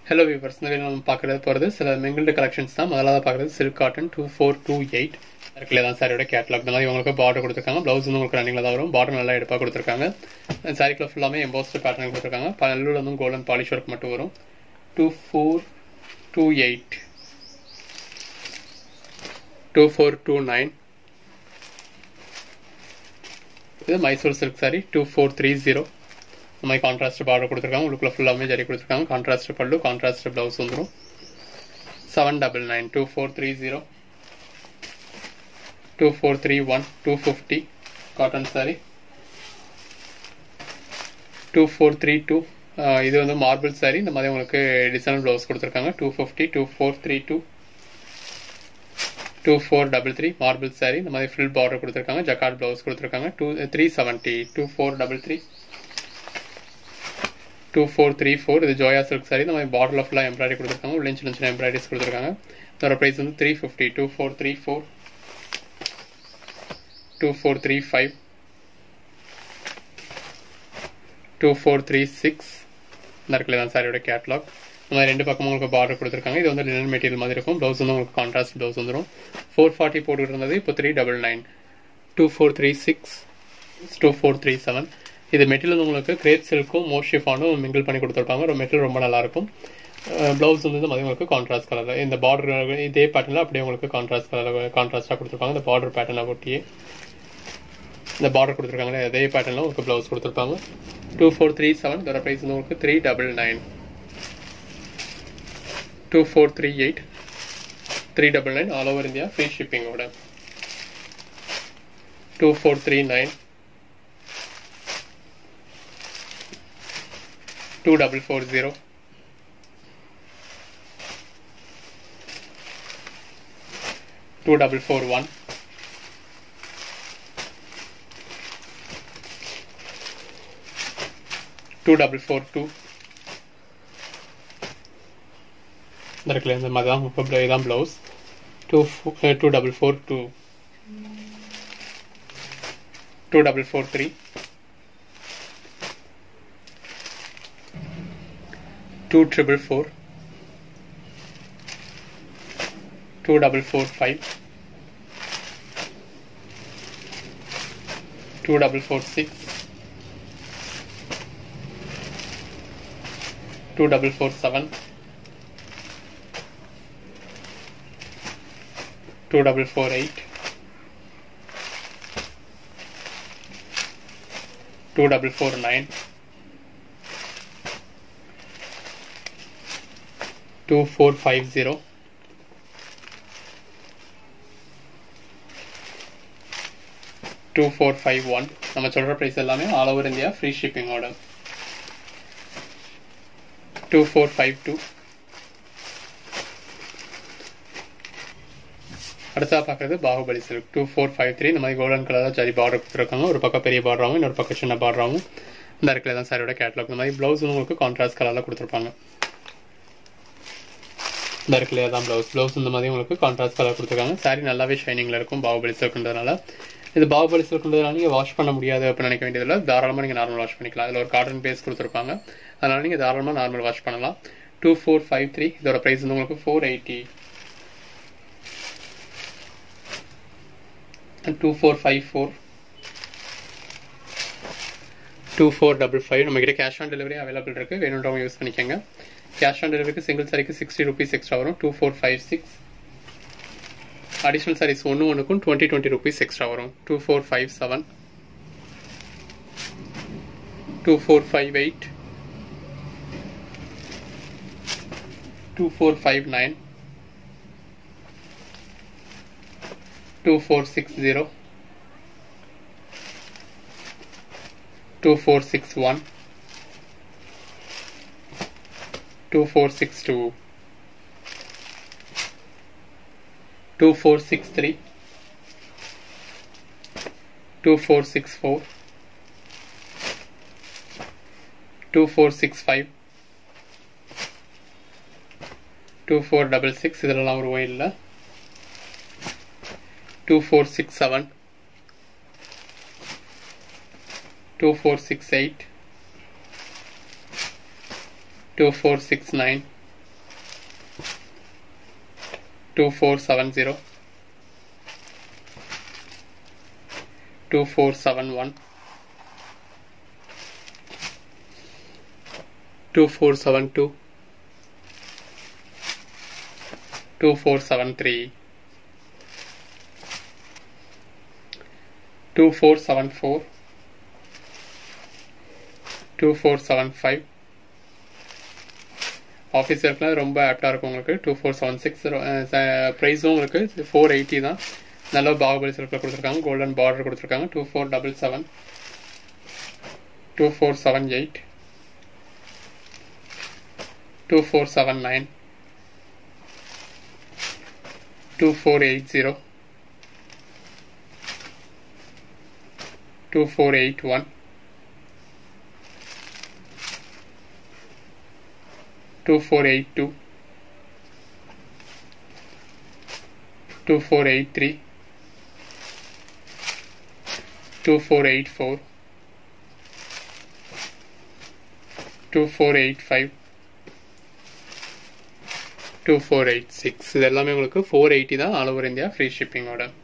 hello viewers இந்த video நம்ம பார்க்குறது போகிறது சில மெங்கிள்டு கலெக்ஷன்ஸ் தான் முதலாவது பார்க்குறது silk cotton two four two eight இருக்குல்ல தான் சாரியோட கேட்லாக் இந்த மாதிரி உங்களுக்கு பார்டர் கொடுத்துருக்காங்க ப்ளவுஸ் வந்து உங்களுக்கு ரன்னிங்கில் தான் வரும் பார்டர் நல்லா எடுப்பாக கொடுத்துருக்காங்க சாரிக்குள்ள ஃபுல்லாமே எம்போஸ்ட் பேட்டர்ன் கொடுத்துருக்காங்க பல்லூர் வந்து கோல்டன் பாலிஷ் ஒர்க் மட்டும் வரும் two four two eight two four two nine இது Mysore silk sari two four three zero இந்த மாதிரி கான்ட்ராஸ்ட் பார்டர் கொடுத்துருக்காங்க உள்ளுக்குள்ள ஃபுல்லாமே ஜரி கொடுத்துருக்காங்க கான்ட்ராஸ்ட் பல்லு கான்ட்ராஸ்ட் ப்ளவுஸ் வந்துடும் seven double nine two four three zero two four three one two fifty cotton sari two four three two இது வந்து மார்பிள் சாரி இந்த மாதிரி உங்களுக்கு டிசைன் ப்ளவுஸ் கொடுத்துருக்காங்க two fifty two four three two two four double three marble sari இந்த மாதிரி full border கொடுத்துருக்காங்க jacquard blouse கொடுத்துருக்காங்க two three seventy two four double three two four three four இது ஜோயா சில்க் சாரி இந்த மாதிரி பார்டரில் ஃபுல்லாக எம்ப்ராய்டரி கொடுத்துருக்காங்க உள்ள சின்ன சின்ன எம்ப்ராய்டரிஸ் கொடுத்துருக்காங்க இதோட ப்ரைஸ் வந்து three fifty two four three four two four three five two four three six இந்த இடத்துல தான் சாரியோட கேட்லாக் இந்த மாதிரி ரெண்டு பக்கமும் உங்களுக்கு பார்டர் கொடுத்துருக்காங்க இது வந்து லினன் மெட்டீரியல் மாதிரி இருக்கும் ப்ளவுஸ் வந்து உங்களுக்கு கான்ட்ராஸ்ட் ப்ளவுஸ் வந்துடும் ஃபோர் ஃபார்ட்டி போட்டுக்கிட்டு இருந்தது இப்போ three double nine two four three six two four three seven இது மெட்டீரியல் உங்களுக்கு கிரேப் சில்க்கும் மோஷிஃபானும் மிங்கிள் பண்ணி கொடுத்துருப்பாங்க ஒரு மெட்டீரியல் ரொம்ப நல்லாயிருக்கும் ப்ளவுஸ் வந்து மாதிரி உங்களுக்கு கான்ட்ராஸ்ட் கலர் இந்த பார்டர் இதே பேட்டர்னில் அப்படியே உங்களுக்கு கான்ட்ராஸ்ட் கலர் கான்ட்ராஸ்டாக கொடுத்துருப்பாங்க இந்த பார்டர் பேட்டர்னை ஒட்டியே இந்த பார்டர் கொடுத்துருக்காங்களே அதே பேட்டர்னில் உங்களுக்கு ப்ளவுஸ் கொடுத்துருப்பாங்க டூ ஃபோர் த்ரீ செவன் இதோட ப்ரைஸ் வந்து உங்களுக்கு three double nine two four three eight three double nine all over India free ஷிப்பிங்கோட two four three nine two double four zero two double four one two double four two இந்த இருக்குல்ல இந்த மாதிரி தான் இப்போ இதான் blouse two two double four two two double four three two triple four two double four five two double four six two double four seven two double four eight two double four nine two four five zero two four five one நம்ம சொல்கிற price எல்லாமே all over India free ஷிப்பிங்கோட two four five two அடுத்தா பார்க்குறது Baahubali silk two four five three இந்த மாதிரி golden கலரில் சரி பார்டர் கொடுத்துருக்காங்க ஒரு பக்கம் பெரிய பார்டராகவும் இன்னொரு பக்கம் சின்ன பார்டராகவும் இந்த இடத்துல தான் சாரியோட கேட்லாக் இந்த மாதிரி ப்ளவுஸ் உங்களுக்கு கான்ட்ராஸ்ட் கலரில் கொடுத்துருப்பாங்க இந்த இருக்குல்லையா தான் ப்ளவுஸ் ப்ளவுஸ் இந்த மாதிரி உங்களுக்கு கான்ட்ராஸ்ட் கலர் கொடுத்துருக்காங்க சாரி நல்லாவே ஷைனிங்கில் இருக்கும் பாகுபலி சில்க்ன்றதுனால இது பாகுபலி சில்க்ன்றதுனால நீங்கள் வாஷ் பண்ண முடியாது அப்படின்னு நினைக்க வேண்டியதில்லை தாராளமாக நீங்கள் நார்மல் வாஷ் பண்ணிக்கலாம் அதில் ஒரு காட்டன் பேஸ் கொடுத்துருப்பாங்க அதனால் நீங்கள் தாராளமாக நார்மல் வாஷ் பண்ணலாம் டூ ஃபோர் ஃபைவ் த்ரீ இதோட ப்ரைஸ் வந்து உங்களுக்கு four eighty two four five four two four double five நம்மக்கிட்ட கேஷ் ஆன் டெலிவரி அவைலபிள் இருக்குது வேணுன்றவங்க யூஸ் பண்ணிக்கோங்க கேஷ் ஆன் டெலிவரிக்கு சிங்கிள் சாரிக்கு சிக்ஸ்டி ருபீஸ் எக்ஸ்ட்ரா வரும் two four five six additional sarees ஒன்று ஒன்றுக்கும் டுவெண்ட்டி டுவெண்ட்டி ருபீஸ் எக்ஸ்ட்ரா வரும் two four five seven two four five eight two four five nine two four six zero two four six one two four six two two four six three two four six four two four six five two four double six இதெல்லாம் ஒரு ஒயில்ல two four six seven two four six eight two four six nine two four seven zero two four seven one two four seven two two four seven three two four seven four two four seven five office ஒர்க்லாம் ரொம்ப ஆப்டாக இருக்கும் உங்களுக்கு two four seven six ப்ரைஸும் உங்களுக்கு four eighty தான் நல்ல பாகுபலி சில்கில் கொடுத்துருக்காங்க கோல்டன் பார்டர் கொடுத்துருக்காங்க two four double seven two four seven eight two four seven nine two four eight zero two four eight one two four eight two two four eight three two four eight four two four eight five two four eight six இது எல்லாமே உங்களுக்கு four eighty தான் all over India free ஷிப்பிங்கோட